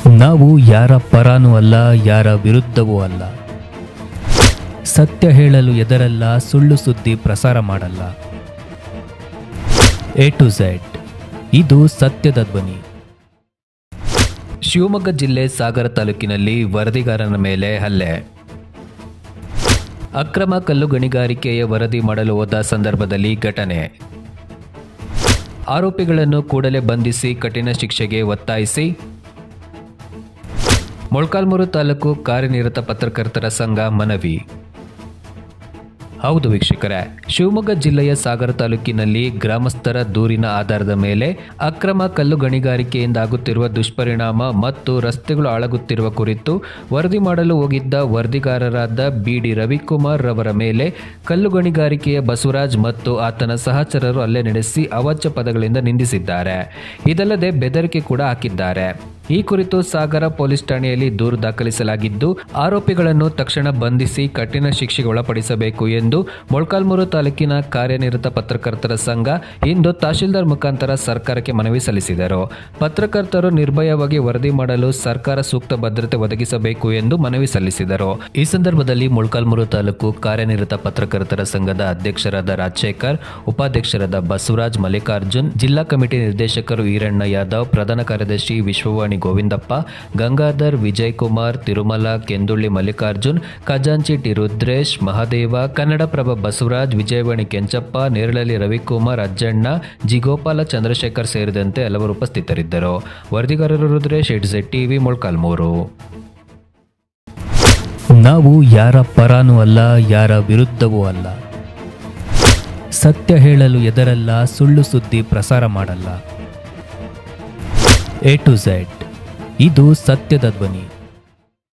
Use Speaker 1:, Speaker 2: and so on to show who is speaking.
Speaker 1: ನಾವು ಯಾರ ಪರಾನೂ ಅಲ್ಲ ಯಾರ ವಿರುದ್ಧವೂ ಅಲ್ಲ ಸತ್ಯ ಹೇಳಲು ಎದರಲ್ಲ ಸುಳ್ಳು ಸುದ್ದಿ ಪ್ರಸಾರ ಮಾಡಲ್ಲ ಎ ಟು ಝೆಡ್ ಇದು ಸತ್ಯದ ಧ್ವನಿ ಶಿವಮೊಗ್ಗ ಜಿಲ್ಲೆ ಸಾಗರ ತಾಲೂಕಿನಲ್ಲಿ ವರದಿಗಾರನ ಮೇಲೆ ಹಲ್ಲೆ ಅಕ್ರಮ ಕಲ್ಲು ಗಣಿಗಾರಿಕೆಯ ವರದಿ ಮಾಡಲು ಹೋದ ಸಂದರ್ಭದಲ್ಲಿ ಘಟನೆ ಆರೋಪಿಗಳನ್ನು ಕೂಡಲೇ ಬಂಧಿಸಿ ಕಠಿಣ ಶಿಕ್ಷೆಗೆ ಒತ್ತಾಯಿಸಿ ಮೊಳಕಾಲ್ಮೂರು ತಾಲೂಕು ಕಾರ್ಯನಿರತ ಪತ್ರಕರ್ತರ ಸಂಘ ಮನವಿ ಹೌದು ವೀಕ್ಷಕರೇ ಶಿವಮೊಗ್ಗ ಜಿಲ್ಲೆಯ ಸಾಗರ ತಾಲೂಕಿನಲ್ಲಿ ಗ್ರಾಮಸ್ಥರ ದೂರಿನ ಆಧಾರದ ಮೇಲೆ ಅಕ್ರಮ ಕಲ್ಲು ಗಣಿಗಾರಿಕೆಯಿಂದ ಆಗುತ್ತಿರುವ ದುಷ್ಪರಿಣಾಮ ಮತ್ತು ರಸ್ತೆಗಳು ಹಾಳಾಗುತ್ತಿರುವ ಕುರಿತು ವರದಿ ಮಾಡಲು ಹೋಗಿದ್ದ ವರದಿಗಾರರಾದ ಬಿ ಡಿ ರವಿಕುಮಾರ್ ರವರ ಮೇಲೆ ಕಲ್ಲು ಗಣಿಗಾರಿಕೆಯ ಬಸವರಾಜ್ ಮತ್ತು ಆತನ ಸಹಚರರು ಹಲ್ಲೆ ನಡೆಸಿ ಅವಾಚ್ಯ ಪದಗಳಿಂದ ನಿಂದಿಸಿದ್ದಾರೆ ಇದಲ್ಲದೆ ಬೆದರಿಕೆ ಕೂಡ ಹಾಕಿದ್ದಾರೆ ಈ ಕುರಿತು ಸಾಗರ ಪೊಲೀಸ್ ಠಾಣೆಯಲ್ಲಿ ದೂರು ದಾಖಲಿಸಲಾಗಿದ್ದು ಆರೋಪಿಗಳನ್ನು ತಕ್ಷಣ ಬಂಧಿಸಿ ಕಠಿಣ ಶಿಕ್ಷೆಗೆ ಒಳಪಡಿಸಬೇಕು ಎಂದು ಮೊಳಕಾಲ್ಮೂರು ತಾಲೂಕಿನ ಕಾರ್ಯನಿರತ ಪತ್ರಕರ್ತರ ಸಂಘ ಇಂದು ತಹಶೀಲ್ದಾರ್ ಮುಖಾಂತರ ಸರ್ಕಾರಕ್ಕೆ ಮನವಿ ಸಲ್ಲಿಸಿದರು ಪತ್ರಕರ್ತರು ನಿರ್ಭಯವಾಗಿ ವರದಿ ಮಾಡಲು ಸರ್ಕಾರ ಸೂಕ್ತ ಭದ್ರತೆ ಒದಗಿಸಬೇಕು ಎಂದು ಮನವಿ ಸಲ್ಲಿಸಿದರು ಈ ಸಂದರ್ಭದಲ್ಲಿ ಮೊಳಕಾಲ್ಮೂರು ತಾಲೂಕು ಕಾರ್ಯನಿರತ ಪತ್ರಕರ್ತರ ಸಂಘದ ಅಧ್ಯಕ್ಷರಾದ ರಾಜಶೇಖರ್ ಉಪಾಧ್ಯಕ್ಷರಾದ ಬಸವರಾಜ್ ಮಲ್ಲಿಕಾರ್ಜುನ್ ಜಿಲ್ಲಾ ಕಮಿಟಿ ನಿರ್ದೇಶಕರು ಈರಣ್ಣ ಯಾದವ್ ಪ್ರಧಾನ ಕಾರ್ಯದರ್ಶಿ ವಿಶ್ವವಾಣಿ ಗೋವಿಂದಪ್ಪ ಗಂಗಾಧರ್ ವಿಜಯ್ ಕುಮಾರ್ ತಿರುಮಲ ಕೆಂದುಳ್ಳಿ ಮಲ್ಲಿಕಾರ್ಜುನ್ ಖಜಾಂಚಿ ಟಿ ರುದ್ರೇಶ್ ಮಹಾದೇವ ಕನ್ನಡಪ್ರಭ ಬಸವರಾಜ್ ವಿಜಯವಾಣಿ ಕೆಂಚಪ್ಪ ನೇರಳಲ್ಲಿ ರವಿಕುಮಾರ್ ಅಜ್ಜಣ್ಣ ಜಿಗೋಪಾಲ ಚಂದ್ರಶೇಖರ್ ಸೇರಿದಂತೆ ಹಲವರು ಉಪಸ್ಥಿತರಿದ್ದರು ವರದಿಗಾರರು ರುದ್ರೇಶ್ ಎಡ್ಸೆಟ್ ಟಿವಿ ಮೊಳಕಾಲ್ಮೂರು ನಾವು ಯಾರ ಪರಾನೂ ಅಲ್ಲ ಯಾರ ವಿರುದ್ಧವೂ ಅಲ್ಲ ಸತ್ಯ ಹೇಳಲು ಎದರಲ್ಲ ಸುಳ್ಳು ಸುದ್ದಿ ಪ್ರಸಾರ ಮಾಡಲ್ಲ ಎ ಟು ಝೆಡ್ ಇದು ಸತ್ಯದ ಧ್ವನಿ